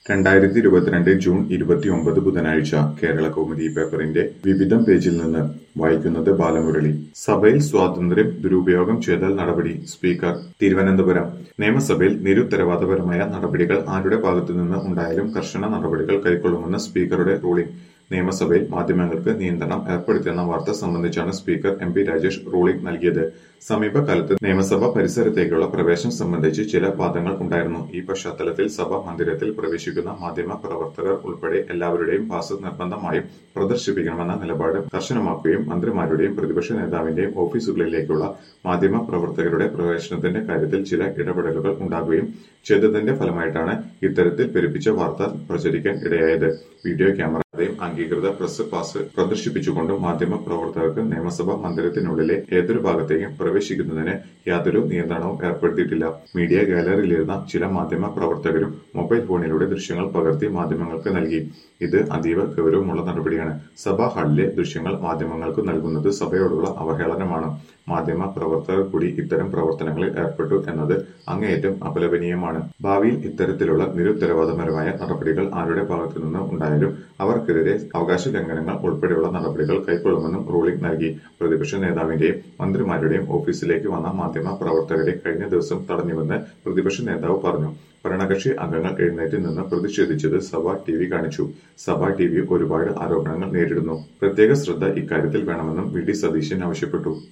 രണ്ടായിരത്തി ഇരുപത്തിരണ്ട് ജൂൺ ഇരുപത്തിയൊമ്പത് ബുധനാഴ്ച കേരള കൗമുദി പേപ്പറിന്റെ വിവിധം പേജിൽ നിന്ന് വായിക്കുന്നത് ബാലമുരളി സഭയിൽ സ്വാതന്ത്ര്യം ദുരുപയോഗം ചെയ്താൽ നടപടി സ്പീക്കർ തിരുവനന്തപുരം നിയമസഭയിൽ നിരുത്തരവാദപരമായ നടപടികൾ ആരുടെ ഭാഗത്തുനിന്ന് ഉണ്ടായാലും കർശന നടപടികൾ കൈക്കൊള്ളുമെന്ന് സ്പീക്കറുടെ റൂളിംഗ് നിയമസഭയിൽ മാധ്യമങ്ങൾക്ക് നിയന്ത്രണം ഏർപ്പെടുത്തിയെന്ന വാർത്ത സംബന്ധിച്ചാണ് speaker M P Rajesh ruling നൽകിയത് സമീപകാലത്ത് നിയമസഭാ പരിസരത്തേക്കുള്ള പ്രവേശനം സംബന്ധിച്ച് ചില വാദങ്ങൾ ഉണ്ടായിരുന്നു ഈ പശ്ചാത്തലത്തിൽ സഭാ മന്ദിരത്തിൽ പ്രവേശിക്കുന്ന മാധ്യമ പ്രവർത്തകർ ഉൾപ്പെടെ എല്ലാവരുടെയും പാസ് നിർബന്ധമായും പ്രദർശിപ്പിക്കണമെന്ന നിലപാട് കർശനമാക്കുകയും മന്ത്രിമാരുടെയും പ്രതിപക്ഷ നേതാവിന്റെയും ഓഫീസുകളിലേക്കുള്ള മാധ്യമ പ്രവർത്തകരുടെ പ്രവേശനത്തിന്റെ കാര്യത്തിൽ ചില ഇടപെടലുകൾ ഉണ്ടാകുകയും ചെയ്തതിന്റെ ഫലമായിട്ടാണ് ഇത്തരത്തിൽ പെരുപ്പിച്ച വാർത്ത പ്രചരിക്കാൻ ഇടയായത് വീഡിയോ ക്യാമറയും അംഗീകൃത പ്രസ് പാസ് പ്രദർശിപ്പിച്ചുകൊണ്ടും മാധ്യമ പ്രവർത്തകർക്ക് നിയമസഭാ മന്ദിരത്തിനുള്ളിലെ ഏതൊരു ഭാഗത്തേക്കും പ്രവേശിക്കുന്നതിന് യാതൊരു നിയന്ത്രണവും ഏർപ്പെടുത്തിയിട്ടില്ല മീഡിയ ഗാലറിയിലിരുന്ന ചില മാധ്യമ പ്രവർത്തകരും മൊബൈൽ ഫോണിലൂടെ ദൃശ്യങ്ങൾ പകർത്തി മാധ്യമങ്ങൾക്ക് നൽകി ഇത് അതീവ ഗൗരവമുള്ള നടപടിയാണ് സഭാ ഹാളിലെ ദൃശ്യങ്ങൾ മാധ്യമങ്ങൾക്ക് നൽകുന്നത് സഭയോടുള്ള അവഹേളനമാണ് മാധ്യമ പ്രവർത്തകർ കൂടി ഇത്തരം പ്രവർത്തനങ്ങളിൽ ഏർപ്പെട്ടു എന്നത് അങ്ങേയറ്റം അപലപനീയമാണ് ഭാവിയിൽ ഇത്തരത്തിലുള്ള നിരുത്തരവാദപരമായ നടപടികൾ ആരുടെ ഭാഗത്തു നിന്ന് ഉണ്ടായാലും അവർക്കെതിരെ അവകാശ ലംഘനങ്ങൾ ഉൾപ്പെടെയുള്ള നടപടികൾ കൈക്കൊള്ളുമെന്നും റൂളിംഗ് നൽകി പ്രതിപക്ഷ നേതാവിന്റെയും മന്ത്രിമാരുടെയും ഓഫീസിലേക്ക് വന്ന മാധ്യമ പ്രവർത്തകരെ കഴിഞ്ഞ ദിവസം തടഞ്ഞുവെന്ന് പ്രതിപക്ഷ നേതാവ് പറഞ്ഞു ഭരണകക്ഷി അംഗങ്ങൾ എഴുന്നേറ്റ് നിന്ന് പ്രതിഷേധിച്ചത് സഭ ടി വി കാണിച്ചു സഭ ടി വി ഒരുപാട് ആരോപണങ്ങൾ നേരിടുന്നു പ്രത്യേക ശ്രദ്ധ ഇക്കാര്യത്തിൽ വേണമെന്നും വി ഡി സതീശൻ ആവശ്യപ്പെട്ടു